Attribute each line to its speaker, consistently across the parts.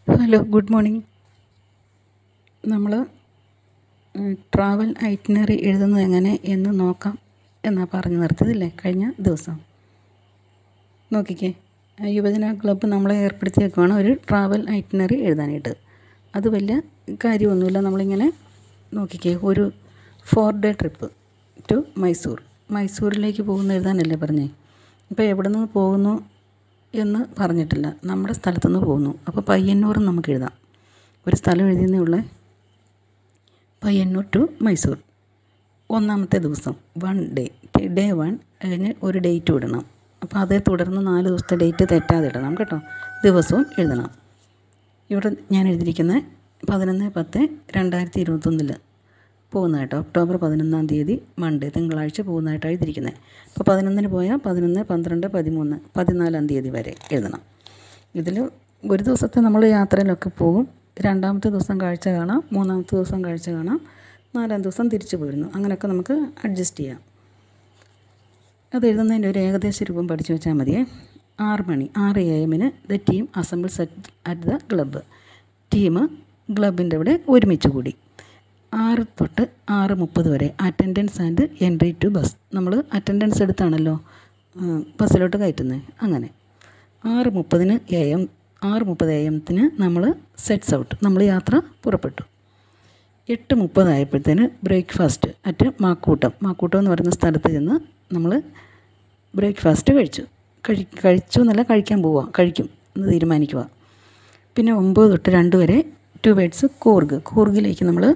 Speaker 1: hello good morning നമ്മൾ travel itinerary എഴുതുന്നത് എങ്ങനെ എന്ന് നോക്കാം എന്നാണ് പറഞ്ഞു നിർത്തിയതില്ലേ കഴിഞ്ഞ ദിവസം നോക്കിക്കേ യുവജന ക്ലബ്ബ് നമ്മളെ ഏർപ്പെടുത്തിയേക്കുവാണ് ഒരു ട്രാവൽ ഐറ്റിനറി എഴുതാനായിട്ട് അത് വലിയ കാര്യമൊന്നുമില്ല നമ്മളിങ്ങനെ നോക്കിക്കേ ഒരു four day trip to Mysore മൈസൂരിലേക്ക് പോകുന്ന എഴുതാനല്ലേ പറഞ്ഞേ ഇപ്പോൾ എവിടെ നിന്ന് പോകുന്നു എന്ന് പറഞ്ഞിട്ടില്ല നമ്മുടെ സ്ഥലത്തുനിന്ന് പോകുന്നു അപ്പോൾ പയ്യന്നൂർ നമുക്ക് എഴുതാം ഒരു സ്ഥലം എഴുതിയെന്നേ ഉള്ളേ പയ്യന്നൂർ ടു മൈസൂർ ഒന്നാമത്തെ ദിവസം വൺ ഡേ ഡേ വൺ കഴിഞ്ഞ് ഒരു ഡേറ്റ് വിടണം അപ്പോൾ അതേ തുടർന്ന് നാല് ദിവസത്തെ ഡേറ്റ് തെറ്റാതെ ഇടണം കേട്ടോ ദിവസവും എഴുതണം ഇവിടെ ഞാൻ എഴുതിയിരിക്കുന്നത് പതിനൊന്ന് പത്ത് രണ്ടായിരത്തി ഇരുപത്തൊന്നിൽ പോകുന്ന കേട്ടോ ഒക്ടോബർ പതിനൊന്നാം തീയതി മൺഡേ തിങ്കളാഴ്ച പോകുന്നതായിട്ടാണ് എഴുതിയിരിക്കുന്നത് അപ്പോൾ പതിനൊന്നിന് പോയാൽ പതിനൊന്ന് പന്ത്രണ്ട് പതിമൂന്ന് പതിനാലാം തീയതി വരെ എഴുതണം ഇതിൽ ഒരു ദിവസത്തെ നമ്മൾ യാത്രയിലൊക്കെ പോകും രണ്ടാമത്തെ ദിവസം കാഴ്ച കാണാം മൂന്നാമത്തെ ദിവസം കാഴ്ച കാണാം നാലാം ദിവസം തിരിച്ചു പോരുന്നു അങ്ങനെയൊക്കെ നമുക്ക് അഡ്ജസ്റ്റ് ചെയ്യാം അത് എഴുതുന്നതിൻ്റെ ഒരു ഏകദേശ രൂപം പഠിച്ചു വെച്ചാൽ മതിയേ ആറ് മണി ആറ് എ എമ്മിന് the team assembles at at the club team ക്ലബിൻ്റെ അവിടെ ഒരുമിച്ച് കൂടി ആറ് തൊട്ട് ആറ് മുപ്പത് വരെ attendance and entry to bus നമ്മൾ അറ്റൻഡൻസ് എടുത്താണല്ലോ ബസ്സിലോട്ട് കയറ്റുന്നത് അങ്ങനെ ആറ് മുപ്പതിന് എ എം ആറ് മുപ്പത് എ എംത്തിന് നമ്മൾ സെറ്റ്സ് ഔട്ട് നമ്മൾ യാത്ര പുറപ്പെട്ടു എട്ട് മുപ്പതായപ്പോഴത്തേന് ബ്രേക്ക്ഫാസ്റ്റ് അറ്റ് മാക്കൂട്ടം മാക്കൂട്ടം എന്ന് പറയുന്ന സ്ഥലത്ത് ചെന്ന് നമ്മൾ ബ്രേക്ക്ഫാസ്റ്റ് കഴിച്ചു കഴി കഴിച്ചു എന്നല്ല കഴിക്കാൻ പോവുക കഴിക്കും എന്ന് തീരുമാനിക്കുക പിന്നെ ഒമ്പത് തൊട്ട് രണ്ട് വരെ ടു ബേഡ്സ് കൂർഗ് കൂർഗിലേക്ക് നമ്മൾ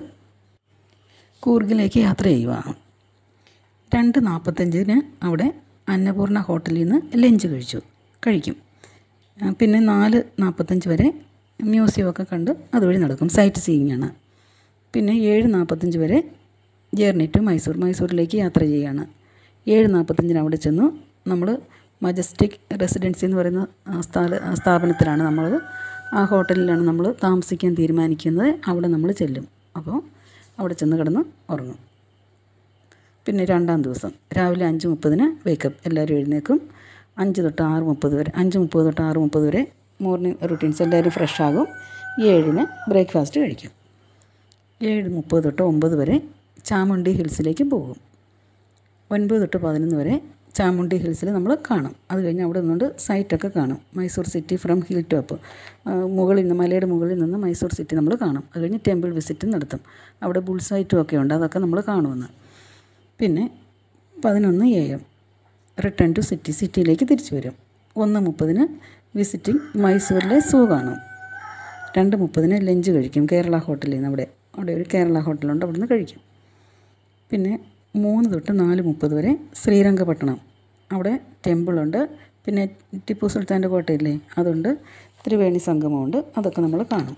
Speaker 1: കൂർഗിലേക്ക് യാത്ര ചെയ്യുക രണ്ട് നാൽപ്പത്തഞ്ചിന് അവിടെ അന്നപൂർണ ഹോട്ടലിൽ നിന്ന് ലഞ്ച് കഴിച്ചു കഴിക്കും പിന്നെ നാല് നാൽപ്പത്തഞ്ച് വരെ മ്യൂസിയമൊക്കെ കണ്ട് അതുവഴി നടക്കും സൈറ്റ് സീയിങ് ആണ് പിന്നെ ഏഴ് നാൽപ്പത്തഞ്ച് വരെ ജേർണി ടു മൈസൂർ മൈസൂരിലേക്ക് യാത്ര ചെയ്യുകയാണ് ഏഴ് നാൽപ്പത്തഞ്ചിന് അവിടെ ചെന്നു നമ്മൾ മജസ്റ്റിക് റെസിഡൻസി എന്ന് പറയുന്ന സ്ഥാല സ്ഥാപനത്തിലാണ് നമ്മൾ ആ ഹോട്ടലിലാണ് നമ്മൾ താമസിക്കാൻ തീരുമാനിക്കുന്നത് അവിടെ നമ്മൾ ചെല്ലും അപ്പോൾ അവിടെ ചെന്ന് കിടന്ന് ഉറങ്ങും പിന്നെ രണ്ടാം ദിവസം രാവിലെ അഞ്ച് മുപ്പതിന് വേക്കപ്പ് എല്ലാവരും എഴുന്നേക്കും അഞ്ച് തൊട്ട് ആറ് മുപ്പത് വരെ അഞ്ച് മുപ്പത് തൊട്ട് ആറ് മുപ്പത് വരെ മോർണിംഗ് റുട്ടീൻസ് എല്ലാവരും ഫ്രഷ് ആകും ഏഴിന് ബ്രേക്ക്ഫാസ്റ്റ് കഴിക്കും ഏഴ് മുപ്പത് തൊട്ട് ഒമ്പത് വരെ ചാമുണ്ടി ഹിൽസിലേക്ക് പോകും ഒൻപത് തൊട്ട് പതിനൊന്ന് വരെ ചാമുണ്ടി ഹിൽസിൽ നമ്മൾ കാണും അത് കഴിഞ്ഞ് അവിടെ നിന്നുകൊണ്ട് സൈറ്റൊക്കെ കാണും Mysore city from hill top മുകളിൽ നിന്ന് മലയുടെ മുകളിൽ നിന്ന് മൈസൂർ സിറ്റി നമ്മൾ കാണും അത് കഴിഞ്ഞ് ടെമ്പിൾ വിസിറ്റ് നടത്തും അവിടെ ബുൾ സൈറ്റും ഒക്കെ ഉണ്ട് അതൊക്കെ നമ്മൾ കാണുമെന്ന് പിന്നെ പതിനൊന്ന് A M return to city സിറ്റിയിലേക്ക് തിരിച്ചു വരും ഒന്ന് മുപ്പതിന് വിസിറ്റിംഗ് മൈസൂരിലെ സൂ കാണും രണ്ട് മുപ്പതിന് ലഞ്ച് കഴിക്കും കേരള ഹോട്ടലിൽ നിന്ന് അവിടെ അവിടെ ഒരു കേരള ഹോട്ടലുണ്ട് അവിടെ നിന്ന് കഴിക്കും പിന്നെ മൂന്ന് തൊട്ട് നാല് മുപ്പത് വരെ ശ്രീരംഗപട്ടണം അവിടെ ടെമ്പിളുണ്ട് പിന്നെ ടിപ്പു സുൽത്താൻ്റെ കോട്ടയില്ലേ അതുണ്ട് ത്രിവേണി സംഗമമുണ്ട് അതൊക്കെ നമ്മൾ കാണും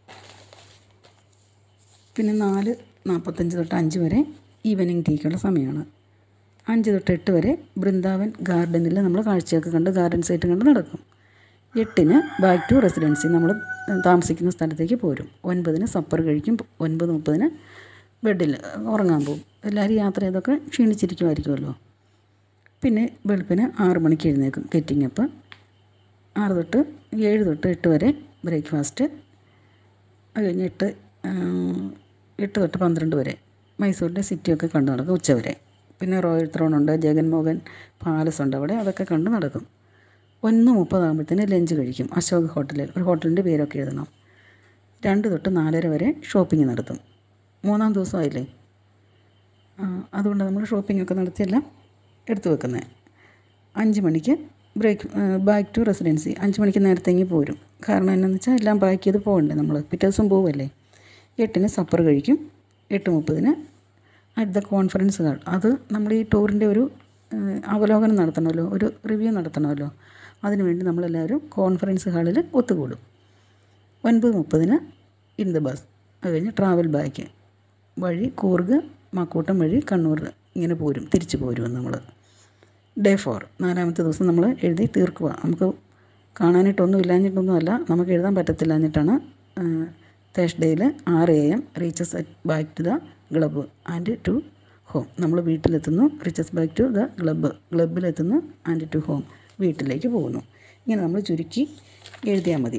Speaker 1: പിന്നെ നാല് നാൽപ്പത്തഞ്ച് തൊട്ട് അഞ്ച് വരെ ഈവനിങ് ടീക്കുള്ള സമയമാണ് അഞ്ച് തൊട്ട് എട്ട് വരെ ബൃന്ദാവൻ ഗാർഡനിൽ നമ്മൾ കാഴ്ചയൊക്കെ കണ്ട് ഗാർഡൻ സൈറ്റ് കണ്ട് നടക്കും എട്ടിന് ബാക്ക് ടു റെസിഡൻസി നമ്മൾ താമസിക്കുന്ന സ്ഥലത്തേക്ക് പോരും ഒൻപതിന് സപ്പർ കഴിക്കും ഒൻപത് മുപ്പതിന് ബെഡിൽ ഉറങ്ങാൻ പോകും എല്ലാവരും യാത്ര ചെയ്തൊക്കെ ക്ഷീണിച്ചിരിക്കുമായിരിക്കുമല്ലോ പിന്നെ വെളുപ്പിന് ആറ് മണിക്ക് എഴുന്നേക്കും ഗെറ്റിംഗ് അപ്പ് ആറ് തൊട്ട് ഏഴ് തൊട്ട് എട്ട് വരെ ബ്രേക്ക്ഫാസ്റ്റ് അത് കഴിഞ്ഞ് എട്ട് എട്ട് തൊട്ട് പന്ത്രണ്ട് വരെ മൈസൂരിൻ്റെ സിറ്റിയൊക്കെ കണ്ടു നടക്കും ഉച്ചവരെ പിന്നെ റോയൽ ത്രോൺ ഉണ്ട് ജഗൻമോഹൻ പാലസ് ഉണ്ട് അവിടെ അതൊക്കെ കണ്ട് നടക്കും ഒന്ന് മുപ്പതാകുമ്പോഴത്തേന് ലഞ്ച് കഴിക്കും അശോക് ഹോട്ടലിൽ ഒരു ഹോട്ടലിൻ്റെ പേരൊക്കെ എഴുതണം രണ്ട് തൊട്ട് നാലര വരെ ഷോപ്പിംഗ് നടത്തും മൂന്നാം ദിവസമായില്ലേ അതുകൊണ്ട് നമ്മൾ ഷോപ്പിംഗ് ഒക്കെ നടത്തിയെല്ലാം എടുത്തു വെക്കുന്നത് അഞ്ച് മണിക്ക് ബ്രേക്ക് ബാക്ക് ടു റെസിഡൻസി അഞ്ച് മണിക്ക് നേരത്തേങ്ങി പോരും കാരണം എന്നാന്ന് വെച്ചാൽ എല്ലാം പാക്ക് ചെയ്ത് പോകണ്ടേ നമ്മൾ പിറ്റേ ദിവസം പോവല്ലേ എട്ടിന് സപ്പർ കഴിക്കും എട്ട് മുപ്പതിന് അറ്റ് ദ കോൺഫറൻസ് ഹാൾ അത് നമ്മൾ ഈ ടൂറിൻ്റെ ഒരു അവലോകനം നടത്തണമല്ലോ ഒരു റിവ്യൂ നടത്തണമല്ലോ അതിനുവേണ്ടി നമ്മളെല്ലാവരും കോൺഫറൻസ് ഹാളിൽ ഒത്തുകൂടും ഒൻപത് മുപ്പതിന് ഇൻ ദ ബസ് അത് കഴിഞ്ഞ് ട്രാവൽ ബാക്ക് വഴി കൂർഗ് മാക്കൂട്ടം വഴി കണ്ണൂർ ഇങ്ങനെ പോരും തിരിച്ചു പോരും നമ്മൾ ഡേ ഫോർ നാലാമത്തെ ദിവസം നമ്മൾ എഴുതി തീർക്കുക നമുക്ക് കാണാനായിട്ടൊന്നും ഇല്ലാഞ്ഞിട്ടൊന്നും അല്ല നമുക്ക് എഴുതാൻ പറ്റത്തില്ലാഞ്ഞിട്ടാണ് തേഴ്സ്ഡേയിൽ ആറ് A M reaches back to the club and to home നമ്മൾ വീട്ടിലെത്തുന്നു reaches back to the club ക്ലബ്ബിലെത്തുന്നു ആൻഡ് ടു ഹോം വീട്ടിലേക്ക് പോകുന്നു ഇങ്ങനെ നമ്മൾ ചുരുക്കി എഴുതിയാൽ മതി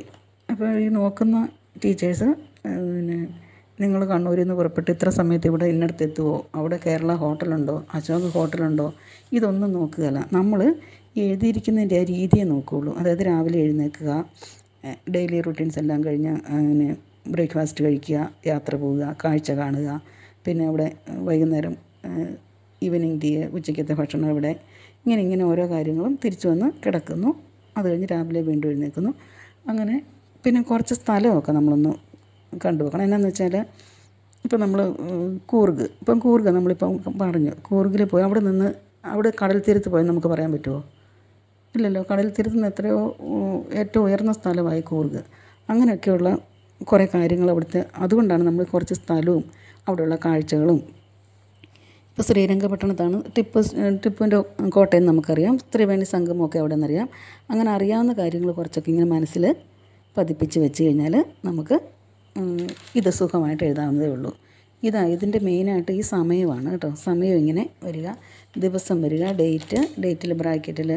Speaker 1: അപ്പോൾ ഈ നോക്കുന്ന ടീച്ചേഴ്സ് പിന്നെ നിങ്ങൾ കണ്ണൂരിൽ നിന്ന് പുറപ്പെട്ട് ഇത്ര സമയത്ത് ഇവിടെ ഇന്നടത്ത് എത്തുമോ അവിടെ കേരള ഹോട്ടലുണ്ടോ അശോക് ഹോട്ടലുണ്ടോ ഇതൊന്നും നോക്കുകയല്ല നമ്മൾ എഴുതിയിരിക്കുന്നതിൻ്റെ ആ രീതിയെ നോക്കുകയുള്ളൂ അതായത് രാവിലെ എഴുന്നേൽക്കുക ഡെയിലി റുട്ടീൻസ് എല്ലാം കഴിഞ്ഞ് പിന്നെ ബ്രേക്ക്ഫാസ്റ്റ് കഴിക്കുക യാത്ര പോവുക കാഴ്ച കാണുക പിന്നെ അവിടെ വൈകുന്നേരം ഈവനിങ് ടീ ഉച്ചയ്ക്കത്തെ ഭക്ഷണം ഇവിടെ ഇങ്ങനെ ഇങ്ങനെ ഓരോ കാര്യങ്ങളും തിരിച്ചു വന്ന് കിടക്കുന്നു അത് കഴിഞ്ഞ് രാവിലെ വീണ്ടും എഴുന്നേൽക്കുന്നു അങ്ങനെ പിന്നെ കുറച്ച് സ്ഥലമൊക്കെ നമ്മളൊന്ന് കണ്ടു വെക്കണം എന്നാന്ന് വെച്ചാൽ ഇപ്പം നമ്മൾ കൂർഗ് ഇപ്പം കൂർഗ് നമ്മളിപ്പം പറഞ്ഞു കൂർഗിൽ പോയി അവിടെ നിന്ന് അവിടെ കടൽ തീരത്ത് പോയി നമുക്ക് പറയാൻ പറ്റുമോ ഇല്ലല്ലോ കടൽ തീരത്ത് നിന്ന് എത്രയോ ഉം, ഏറ്റവും ഉയർന്ന സ്ഥലമായി കൂർഗ് അങ്ങനെയൊക്കെയുള്ള കുറേ കാര്യങ്ങൾ അവിടുത്തെ അതുകൊണ്ടാണ് നമ്മൾ കുറച്ച് സ്ഥലവും അവിടെയുള്ള കാഴ്ചകളും ഇപ്പോൾ ശ്രീരംഗപട്ടണത്താണ് ടിപ്പു ടിപ്പുവിൻ്റെ കോട്ടയം നമുക്കറിയാം ത്രിവേണി സംഗമമൊക്കെ അവിടെ നിന്നറിയാം അങ്ങനെ അറിയാവുന്ന കാര്യങ്ങൾ കുറച്ചൊക്കെ ഇങ്ങനെ മനസ്സിൽ പതിപ്പിച്ച് വെച്ച് കഴിഞ്ഞാൽ നമുക്ക് ഉം, ഇത് സുഖമായിട്ട് എഴുതാവുന്നതേ ഉള്ളൂ ഇതാ ഇതിൻ്റെ മെയിനായിട്ട് ഈ സമയമാണ് കേട്ടോ സമയം ഇങ്ങനെ വരിക ദിവസം വരിക ഡേറ്റ് ഡേറ്റിൽ ബ്രാക്കറ്റിൽ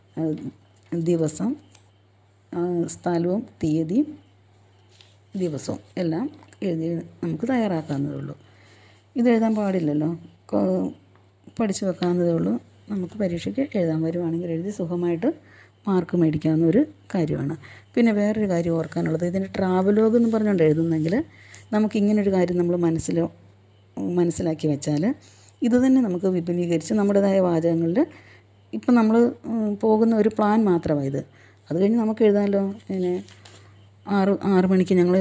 Speaker 1: ദിവസം ആ, സ്ഥലവും തീയതിയും ദിവസവും എല്ലാം എഴുതി നമുക്ക് തയ്യാറാക്കാവുന്നതേ ഉള്ളൂ ഇത് എഴുതാൻ പാടില്ലല്ലോ കൊ- പഠിച്ചു വെക്കാവുന്നതേ ഉള്ളൂ നമുക്ക് പരീക്ഷയ്ക്ക് എഴുതാൻ വരുവാണെങ്കിൽ എഴുതി സുഖമായിട്ട് മാർക്ക് മേടിക്കാവുന്ന ഒരു കാര്യമാണ് പിന്നെ വേറൊരു കാര്യം ഓർക്കാനുള്ളത് ഇതിൻ്റെ ട്രാവലോഗ് എന്ന് പറഞ്ഞുകൊണ്ട് എഴുതുന്നെങ്കിൽ നമുക്ക് ഇങ്ങനൊരു കാര്യം നമ്മൾ മനസ്സിൽ മനസ്സിലാക്കി വെച്ചാൽ ഇത് തന്നെ നമുക്ക് വിപുലീകരിച്ച് നമ്മുടേതായ വാചകങ്ങളിൽ ഇപ്പം നമ്മൾ പോകുന്ന ഒരു പ്ലാൻ മാത്രമാണ് ഇത് അത് കഴിഞ്ഞ് നമുക്ക് എഴുതാമല്ലോ പിന്നെ ആറ് ആറ് മണിക്ക് ഞങ്ങൾ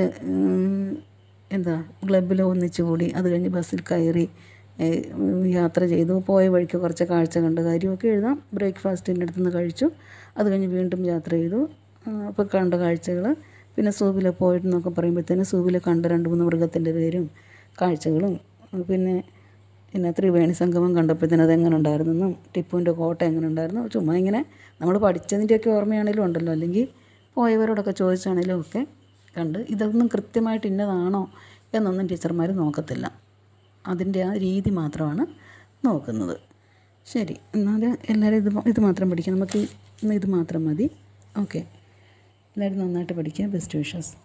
Speaker 1: എന്താ ക്ലബിൽ ഒന്നിച്ച് കൂടി അത് കഴിഞ്ഞ് ബസ്സിൽ കയറി ഏ, യാത്ര ചെയ്തു പോയ വഴിക്ക് കുറച്ച് കാഴ്ച കണ്ട കാര്യമൊക്കെ എഴുതാം ബ്രേക്ക്ഫാസ്റ്റിൻ്റെ അടുത്ത് നിന്ന് കഴിച്ചു അത് കഴിഞ്ഞ് വീണ്ടും യാത്ര ചെയ്തു അപ്പോൾ കണ്ട കാഴ്ചകൾ പിന്നെ സൂവിൽ പോയിട്ടെന്നൊക്കെ പറയുമ്പോഴത്തേനും സൂവിൽ കണ്ട രണ്ട് മൂന്ന് മൃഗത്തിൻ്റെ പേരും കാഴ്ചകളും പിന്നെ പിന്നെ ത്രിവേണി സംഗമം കണ്ടപ്പോഴത്തേനും അതെങ്ങനെ ഉണ്ടായിരുന്നെന്നും ടിപ്പുവിൻ്റെ കോട്ട എങ്ങനെ ഉണ്ടായിരുന്നു ചുമ്മാ ഇങ്ങനെ നമ്മൾ പഠിച്ചതിൻ്റെയൊക്കെ ഓർമ്മയാണെങ്കിലും ഉണ്ടല്ലോ അല്ലെങ്കിൽ പോയവരോടൊക്കെ ചോദിച്ചാണെങ്കിലും ഒക്കെ കണ്ട് ഇതൊന്നും കൃത്യമായിട്ട് ഇന്നതാണോ എന്നൊന്നും ടീച്ചർമാർ നോക്കത്തില്ല അതിൻ്റെ ആ രീതി മാത്രമാണ് നോക്കുന്നത് ശരി എന്നാൽ എല്ലാവരും ഇത് ഇത് മാത്രം പഠിക്കാം നമുക്ക് ഇന്ന് ഇത് മാത്രം മതി ഓക്കെ എല്ലാവരും നന്നായിട്ട് പഠിക്കുക ബെസ്റ്റ് വിഷസ്